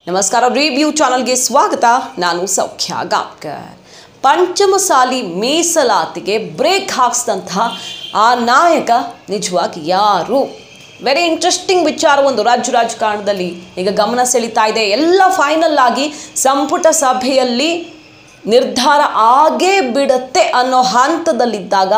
ನಮಸ್ಕಾರ ರಿವ್ಯೂ ಚಾನಲ್ಗೆ ಸ್ವಾಗತ ನಾನು ಸೌಖ್ಯ ಗಾಂವ್ಕರ್ ಪಂಚಮಸಾಲಿ ಮೀಸಲಾತಿಗೆ ಬ್ರೇಕ್ ಹಾಕ್ಸಿದಂತಹ ಆ ನಾಯಕ ನಿಜವಾಗಿ ಯಾರು ವೆರಿ ಇಂಟ್ರೆಸ್ಟಿಂಗ್ ವಿಚಾರ ಒಂದು ರಾಜ್ಯ ರಾಜಕಾರಣದಲ್ಲಿ ಈಗ ಗಮನ ಸೆಳೀತಾ ಇದೆ ಎಲ್ಲ ಫೈನಲ್ ಆಗಿ ಸಂಪುಟ ಸಭೆಯಲ್ಲಿ ನಿರ್ಧಾರ ಆಗೇ ಬಿಡತ್ತೆ ಅನ್ನೋ ಹಂತದಲ್ಲಿದ್ದಾಗ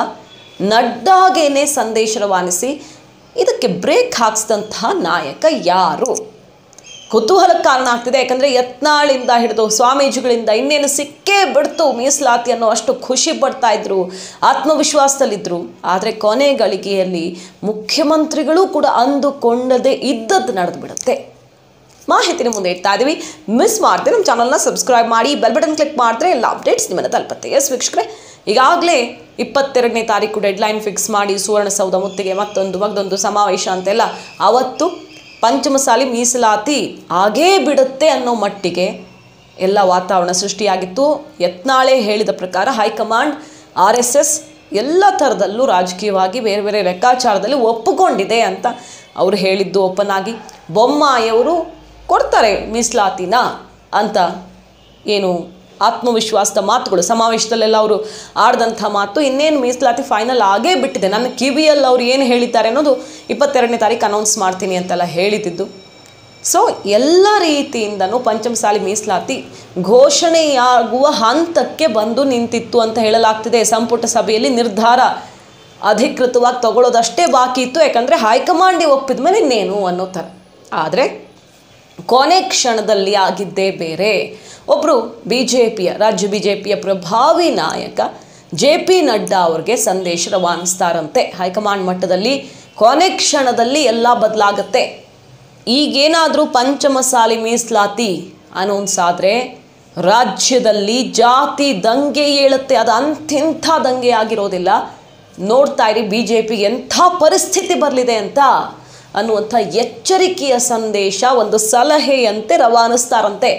ನಡ್ಡಾಗೇನೆ ಸಂದೇಶ ರವಾನಿಸಿ ಇದಕ್ಕೆ ಬ್ರೇಕ್ ಹಾಕ್ಸಿದಂತಹ ನಾಯಕ ಯಾರು ಕುತೂಹಲಕ್ಕೆ ಕಾರಣ ಆಗ್ತಿದೆ ಯಾಕಂದರೆ ಯತ್ನಾಳಿಂದ ಹಿಡಿದು ಸ್ವಾಮೀಜಿಗಳಿಂದ ಇನ್ನೇನು ಸಿಕ್ಕೇ ಬಿಡ್ತು ಮೀಸಲಾತಿ ಅನ್ನೋ ಅಷ್ಟು ಖುಷಿ ಪಡ್ತಾ ಇದ್ರು ಆತ್ಮವಿಶ್ವಾಸದಲ್ಲಿದ್ದರು ಆದರೆ ಕೊನೆ ಗಳಿಗೆಯಲ್ಲಿ ಮುಖ್ಯಮಂತ್ರಿಗಳು ಕೂಡ ಅಂದುಕೊಂಡದೇ ಇದ್ದದ್ದು ನಡೆದು ಬಿಡುತ್ತೆ ಮಾಹಿತಿನ ಮುಂದೆ ಇಡ್ತಾ ಇದ್ದೀವಿ ಮಿಸ್ ಮಾಡ್ದೆ ನಮ್ಮ ಚಾನಲ್ನ ಸಬ್ಸ್ಕ್ರೈಬ್ ಮಾಡಿ ಬೆಲ್ ಬಟನ್ ಕ್ಲಿಕ್ ಮಾಡಿದ್ರೆ ಎಲ್ಲ ಅಪ್ಡೇಟ್ಸ್ ನಿಮ್ಮನ್ನು ತಲುಪತ್ತೆ ಎಸ್ ವೀಕ್ಷಕರೇ ಈಗಾಗಲೇ ಇಪ್ಪತ್ತೆರಡನೇ ತಾರೀಕು ಡೆಡ್ಲೈನ್ ಫಿಕ್ಸ್ ಮಾಡಿ ಸುವರ್ಣಸೌಧ ಮುತ್ತಿಗೆ ಮತ್ತೊಂದು ಮಗದೊಂದು ಸಮಾವೇಶ ಅಂತೆಲ್ಲ ಅವತ್ತು ಪಂಚಮಸಾಲಿ ಮೀಸಲಾತಿ ಆಗೇ ಬಿಡುತ್ತೆ ಅನ್ನೋ ಮಟ್ಟಿಗೆ ಎಲ್ಲ ವಾತಾವರಣ ಸೃಷ್ಟಿಯಾಗಿತ್ತು ಯತ್ನಾಳೆ ಹೇಳಿದ ಪ್ರಕಾರ ಹೈಕಮಾಂಡ್ ಆರ್ ಎಸ್ ಎಸ್ ಎಲ್ಲ ಥರದಲ್ಲೂ ರಾಜಕೀಯವಾಗಿ ಬೇರೆ ಬೇರೆ ಲೆಕ್ಕಾಚಾರದಲ್ಲಿ ಒಪ್ಪಿಕೊಂಡಿದೆ ಅಂತ ಅವರು ಹೇಳಿದ್ದು ಓಪನ್ ಆಗಿ ಬೊಮ್ಮಾಯಿಯವರು ಕೊಡ್ತಾರೆ ಮೀಸಲಾತಿನ ಅಂತ ಏನು ಆತ್ಮವಿಶ್ವಾಸದ ಮಾತುಗಳು ಸಮಾವೇಶದಲ್ಲೆಲ್ಲ ಅವರು ಆಡ್ದಂಥ ಮಾತು ಇನ್ನೇನು ಮೀಸಲಾತಿ ಫೈನಲ್ ಆಗೇ ಬಿಟ್ಟಿದೆ ನನ್ನ ಕಿವಿಯಲ್ಲಿ ಅವ್ರು ಏನು ಹೇಳಿದ್ದಾರೆ ಅನ್ನೋದು ಇಪ್ಪತ್ತೆರಡನೇ ತಾರೀಕು ಅನೌನ್ಸ್ ಮಾಡ್ತೀನಿ ಅಂತೆಲ್ಲ ಹೇಳಿದ್ದು ಸೊ ಎಲ್ಲ ರೀತಿಯಿಂದನೂ ಪಂಚಮಸಾಲಿ ಮೀಸಲಾತಿ ಘೋಷಣೆಯಾಗುವ ಹಂತಕ್ಕೆ ಬಂದು ನಿಂತಿತ್ತು ಅಂತ ಹೇಳಲಾಗ್ತಿದೆ ಸಂಪುಟ ಸಭೆಯಲ್ಲಿ ನಿರ್ಧಾರ ಅಧಿಕೃತವಾಗಿ ತಗೊಳ್ಳೋದಷ್ಟೇ ಬಾಕಿ ಇತ್ತು ಯಾಕಂದರೆ ಹೈಕಮಾಂಡ್ ಒಪ್ಪಿದ ಮೇಲೆ ಇನ್ನೇನು ಅನ್ನೋ ಥರ ಆದರೆ ಕೊನೆ ಕ್ಷಣದಲ್ಲಿ ಆಗಿದ್ದೇ ಬೇರೆ ಒಬ್ಬರು ಬಿ ಜೆ ಪಿಯ ರಾಜ್ಯ ಬಿ ಜೆ ಪಿಯ ಪ್ರಭಾವಿ ನಾಯಕ ಜೆ ಪಿ ನಡ್ಡಾ ಅವ್ರಿಗೆ ಸಂದೇಶ ರವಾನಿಸ್ತಾರಂತೆ ಹೈಕಮಾಂಡ್ ಮಟ್ಟದಲ್ಲಿ ಕೊನೆ ಕ್ಷಣದಲ್ಲಿ ಎಲ್ಲ ಬದಲಾಗತ್ತೆ ಈಗೇನಾದರೂ ಪಂಚಮಸಾಲಿ ಮೀಸಲಾತಿ ಅನೌನ್ಸ್ ಆದರೆ ರಾಜ್ಯದಲ್ಲಿ ಜಾತಿ ದಂಗೆ ಏಳುತ್ತೆ ಅದು ಅಂಥಿಂಥ ದಂಗೆ ಆಗಿರೋದಿಲ್ಲ ನೋಡ್ತಾ ಇರಿ ಬಿ ಜೆ ಪಿಗೆ ಎಂಥ ಪರಿಸ್ಥಿತಿ ಬರಲಿದೆ ಅಂತ ಅನ್ನುವಂಥ ಎಚ್ಚರಿಕೆಯ ಸಂದೇಶ ಒಂದು ಸಲಹೆಯಂತೆ ರವಾನಿಸ್ತಾರಂತೆ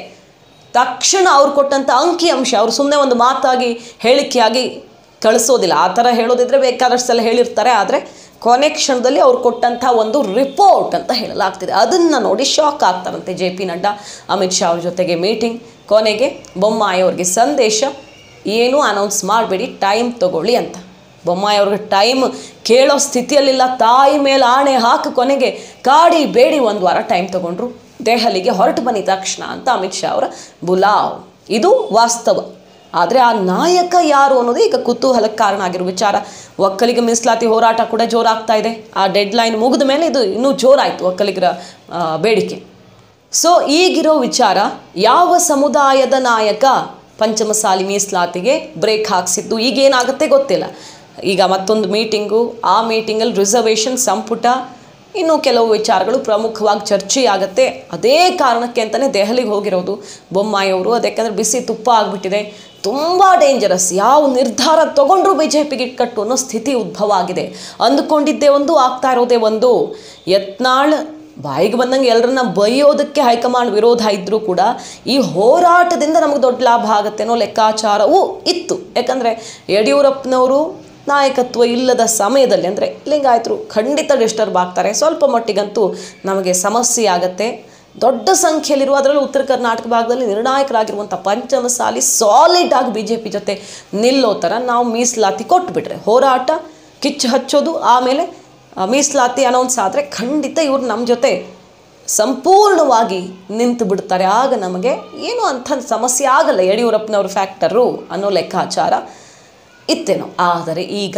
ತಕ್ಷಣ ಅವ್ರು ಕೊಟ್ಟಂಥ ಅಂಕಿಅಂಶ ಅವ್ರು ಸುಮ್ಮನೆ ಒಂದು ಮಾತಾಗಿ ಹೇಳಿಕೆಯಾಗಿ ಕಳಿಸೋದಿಲ್ಲ ಆ ಥರ ಹೇಳೋದಿದ್ರೆ ಬೇಕಾದಷ್ಟು ಸಲ ಹೇಳಿರ್ತಾರೆ ಆದರೆ ಕೊನೆ ಕ್ಷಣದಲ್ಲಿ ಅವ್ರು ಕೊಟ್ಟಂಥ ಒಂದು ರಿಪೋರ್ಟ್ ಅಂತ ಹೇಳಲಾಗ್ತಿದೆ ಅದನ್ನು ನೋಡಿ ಶಾಕ್ ಆಗ್ತಾರಂತೆ ಜೆ ಪಿ ನಡ್ಡಾ ಅಮಿತ್ ಶಾ ಅವ್ರ ಜೊತೆಗೆ ಮೀಟಿಂಗ್ ಕೊನೆಗೆ ಬೊಮ್ಮಾಯಿ ಅವ್ರಿಗೆ ಸಂದೇಶ ಏನು ಅನೌನ್ಸ್ ಮಾಡಬೇಡಿ ಟೈಮ್ ತಗೊಳ್ಳಿ ಅಂತ ಬೊಮ್ಮಾಯಿ ಅವ್ರಿಗೆ ಟೈಮ್ ಕೇಳೋ ಸ್ಥಿತಿಯಲ್ಲಿಲ್ಲ ತಾಯಿ ಮೇಲೆ ಆಣೆ ಹಾಕಿ ಕೊನೆಗೆ ಕಾಡಿ ಬೇಡಿ ಒಂದು ವಾರ ಟೈಮ್ ತಗೊಂಡ್ರು ದೆಹಲಿಗೆ ಹೊರಟು ಬನ್ನಿ ತಕ್ಷಣ ಅಂತ ಅಮಿತ್ ಶಾ ಅವರ ಬುಲಾವ್ ಇದು ವಾಸ್ತವ ಆದರೆ ಆ ನಾಯಕ ಯಾರು ಅನ್ನೋದು ಈಗ ಕುತೂಹಲಕ್ಕೆ ಕಾರಣ ಆಗಿರೋ ವಿಚಾರ ಒಕ್ಕಲಿಗ ಮೀಸಲಾತಿ ಹೋರಾಟ ಕೂಡ ಜೋರಾಗ್ತಾ ಇದೆ ಆ ಡೆಡ್ಲೈನ್ ಮುಗಿದ ಮೇಲೆ ಇದು ಇನ್ನೂ ಜೋರಾಯಿತು ಒಕ್ಕಲಿಗರ ಆ, ಬೇಡಿಕೆ ಸೊ ಈಗಿರೋ ವಿಚಾರ ಯಾವ ಸಮುದಾಯದ ನಾಯಕ ಪಂಚಮಸಾಲಿ ಮೀಸಲಾತಿಗೆ ಬ್ರೇಕ್ ಹಾಕ್ಸಿದ್ದು ಈಗೇನಾಗುತ್ತೆ ಗೊತ್ತಿಲ್ಲ ಈಗ ಮತ್ತೊಂದು ಮೀಟಿಂಗು ಆ ಮೀಟಿಂಗಲ್ಲಿ ರಿಸರ್ವೇಷನ್ ಸಂಪುಟ ಇನ್ನು ಕೆಲವು ವಿಚಾರಗಳು ಪ್ರಮುಖವಾಗಿ ಚರ್ಚೆಯಾಗತ್ತೆ ಅದೇ ಕಾರಣಕ್ಕೆ ಅಂತಲೇ ದೆಹಲಿಗೆ ಹೋಗಿರೋದು ಬೊಮ್ಮಾಯಿಯವರು ಅದಕ್ಕೆಂದ್ರೆ ಬಿಸಿ ತುಪ್ಪ ಆಗಿಬಿಟ್ಟಿದೆ ತುಂಬ ಡೇಂಜರಸ್ ಯಾವ ನಿರ್ಧಾರ ತಗೊಂಡ್ರು ಬಿ ಜೆ ಪಿಗೆ ಕಟ್ಟು ಅನ್ನೋ ಸ್ಥಿತಿ ಉದ್ಭವ ಆಗಿದೆ ಅಂದುಕೊಂಡಿದ್ದೇ ಒಂದು ಆಗ್ತಾ ಇರೋದೇ ಒಂದು ಯತ್ನಾಳ್ ಬಾಯಿಗೆ ಬಂದಂಗೆ ಎಲ್ಲರನ್ನ ಬೈಯೋದಕ್ಕೆ ಹೈಕಮಾಂಡ್ ವಿರೋಧ ಇದ್ದರೂ ಕೂಡ ಈ ಹೋರಾಟದಿಂದ ನಮಗೆ ದೊಡ್ಡ ಲಾಭ ಆಗುತ್ತೆ ಅನ್ನೋ ಲೆಕ್ಕಾಚಾರವೂ ಇತ್ತು ಯಾಕಂದರೆ ಯಡಿಯೂರಪ್ಪನವರು ನಾಯಕತ್ವ ಇಲ್ಲದ ಸಮಯದಲ್ಲಿ ಅಂದರೆ ಲಿಂಗಾಯತರು ಖಂಡಿತ ಡಿಸ್ಟರ್ಬ್ ಆಗ್ತಾರೆ ಸ್ವಲ್ಪ ಮಟ್ಟಿಗಂತೂ ನಮಗೆ ಸಮಸ್ಯೆ ಆಗತ್ತೆ ದೊಡ್ಡ ಸಂಖ್ಯೆಯಲ್ಲಿರುವ ಅದರಲ್ಲೂ ಉತ್ತರ ಕರ್ನಾಟಕ ಭಾಗದಲ್ಲಿ ನಿರ್ಣಾಯಕರಾಗಿರುವಂಥ ಪಂಚಮಸಾಲಿ ಸಾಲಿಡ್ ಆಗಿ ಬಿ ಜೆ ಪಿ ಜೊತೆ ನಿಲ್ಲೋ ಥರ ನಾವು ಮೀಸಲಾತಿ ಕೊಟ್ಬಿಟ್ರೆ ಹೋರಾಟ ಕಿಚ್ಚು ಹಚ್ಚೋದು ಆಮೇಲೆ ಆ, ಮೀಸಲಾತಿ ಅನೌನ್ಸ್ ಆದರೆ ಖಂಡಿತ ಇವ್ರು ನಮ್ಮ ಜೊತೆ ಸಂಪೂರ್ಣವಾಗಿ ನಿಂತು ಬಿಡ್ತಾರೆ ಆಗ ನಮಗೆ ಏನು ಅಂಥ ಸಮಸ್ಯೆ ಆಗಲ್ಲ ಯಡಿಯೂರಪ್ಪನವ್ರ ಫ್ಯಾಕ್ಟರು ಅನ್ನೋ ಲೆಕ್ಕಾಚಾರ ಇತ್ತೇನೋ ಆದರೆ ಈಗ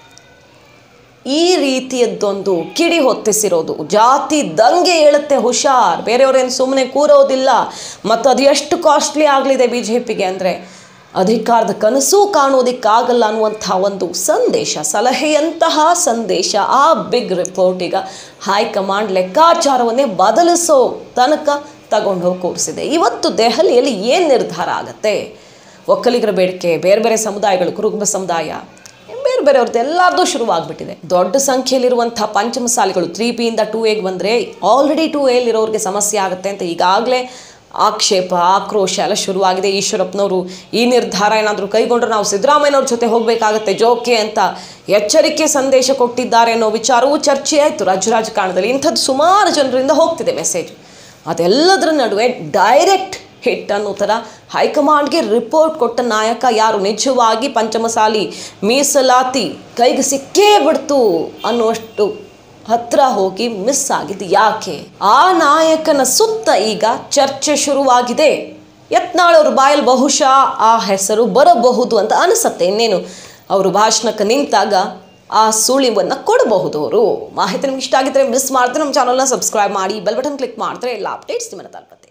ಈ ರೀತಿಯದ್ದೊಂದು ಕಿಡಿ ಹೊತ್ತಿಸಿರೋದು ಜಾತಿ ದಂಗೆ ಹೇಳುತ್ತೆ ಹುಷಾರ್ ಬೇರೆಯವ್ರೇನು ಸುಮ್ಮನೆ ಕೂರೋದಿಲ್ಲ ಮತ್ತು ಅದು ಎಷ್ಟು ಕಾಸ್ಟ್ಲಿ ಆಗಲಿದೆ ಬಿ ಜೆ ಪಿಗೆ ಅಂದರೆ ಅಧಿಕಾರದ ಕನಸು ಕಾಣೋದಕ್ಕಾಗಲ್ಲ ಅನ್ನುವಂಥ ಒಂದು ಸಂದೇಶ ಸಲಹೆಯಂತಹ ಸಂದೇಶ ಆ ಬಿಗ್ ರಿಪೋರ್ಟ್ ಈಗ ಹೈಕಮಾಂಡ್ ಲೆಕ್ಕಾಚಾರವನ್ನೇ ಬದಲಿಸೋ ತನಕ ತಗೊಂಡು ಹೋಗಿ ಕೂರಿಸಿದೆ ಇವತ್ತು ದೆಹಲಿಯಲ್ಲಿ ಏನು ನಿರ್ಧಾರ ಆಗತ್ತೆ ಒಕ್ಕಲಿಗರ ಬೇಡಿಕೆ ಬೇರೆ ಬೇರೆ ಸಮುದಾಯಗಳು ಕುರುಬ ಸಮುದಾಯ ಬೇರೆ ಬೇರೆಯವ್ರದ್ದು ಎಲ್ಲರದ್ದು ಶುರುವಾಗ್ಬಿಟ್ಟಿದೆ ದೊಡ್ಡ ಸಂಖ್ಯೆಯಲ್ಲಿರುವಂಥ ಪಂಚಮಸಾಲಿಗಳು ತ್ರೀ ಪಿಯಿಂದ ಟೂ ಎಗೆ ಬಂದರೆ ಆಲ್ರೆಡಿ ಟೂ ಎಲ್ಲಿರೋರಿಗೆ ಸಮಸ್ಯೆ ಆಗುತ್ತೆ ಅಂತ ಈಗಾಗಲೇ ಆಕ್ಷೇಪ ಆಕ್ರೋಶ ಎಲ್ಲ ಶುರುವಾಗಿದೆ ಈಶ್ವರಪ್ಪನವರು ಈ ನಿರ್ಧಾರ ಏನಾದರೂ ಕೈಗೊಂಡ್ರೆ ನಾವು ಸಿದ್ದರಾಮಯ್ಯನವ್ರ ಜೊತೆ ಹೋಗಬೇಕಾಗತ್ತೆ ಜೋಕೆ ಅಂತ ಎಚ್ಚರಿಕೆ ಸಂದೇಶ ಕೊಟ್ಟಿದ್ದಾರೆ ಅನ್ನೋ ವಿಚಾರವೂ ಚರ್ಚೆ ಆಯಿತು ರಾಜ್ಯ ರಾಜಕಾರಣದಲ್ಲಿ ಇಂಥದ್ದು ಸುಮಾರು ಜನರಿಂದ ಹೋಗ್ತಿದೆ ಮೆಸೇಜ್ ಅದೆಲ್ಲದರ ನಡುವೆ ಡೈರೆಕ್ಟ್ ಹಿಟ್ ಅನ್ನೋ ಥರ ಹೈಕಮಾಂಡ್ಗೆ ರಿಪೋರ್ಟ್ ಕೊಟ್ಟ ನಾಯಕ ಯಾರು ನಿಜವಾಗಿ ಪಂಚಮಸಾಲಿ ಮೀಸಲಾತಿ ಕೈಗೆ ಸಿಕ್ಕೇ ಬಿಡ್ತು ಅನ್ನುವಷ್ಟು ಹತ್ರ ಹೋಗಿ ಮಿಸ್ ಆಗಿದ್ದು ಯಾಕೆ ಆ ನಾಯಕನ ಸುತ್ತ ಈಗ ಚರ್ಚೆ ಶುರುವಾಗಿದೆ ಯತ್ನಾಳ್ ಅವ್ರ ಬಾಯಲ್ಲಿ ಬಹುಶಃ ಆ ಹೆಸರು ಬರಬಹುದು ಅಂತ ಅನಿಸುತ್ತೆ ಇನ್ನೇನು ಅವರು ಭಾಷಣಕ್ಕೆ ನಿಂತಾಗ ಆ ಸುಳಿವನ್ನು ಕೊಡಬಹುದು ಅವರು ಮಾಹಿತಿ ನಿಮ್ಗೆ ಇಷ್ಟ ಆಗಿದ್ರೆ ಮಿಸ್ ಮಾಡ್ತಾರೆ ನಮ್ಮ ಚಾನಲ್ನ ಸಬ್ಸ್ಕ್ರೈಬ್ ಮಾಡಿ ಬೆಲ್ ಬಟನ್ ಕ್ಲಿಕ್ ಮಾಡಿದ್ರೆ ಎಲ್ಲ ಅಪ್ಡೇಟ್ಸ್ ನಿಮ್ಮನ್ನು ತಲುಪುತ್ತೆ